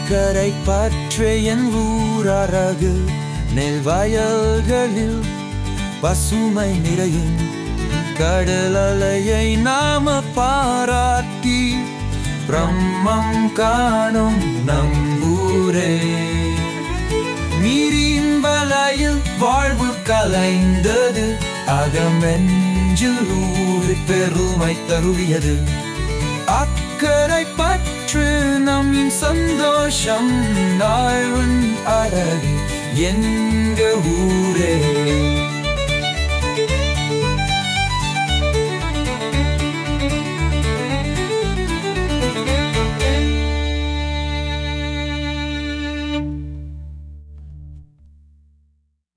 அக்கரை பற்று என் ஊரழகு நெல் வயல்களில் பசுமை நிறையும் கடல் அலையை நாம பாராட்டி பிரம்மம் காணும் நம்பூரே நீரின் வலையில் வாழ்வு கலைந்தது அகமெஞ்சில் ஊறி பெருமை தருவியது அக்கறை பற்று நம்மின் சந்தோஷம் நாழ்வன் அழகு எங்க ஊரே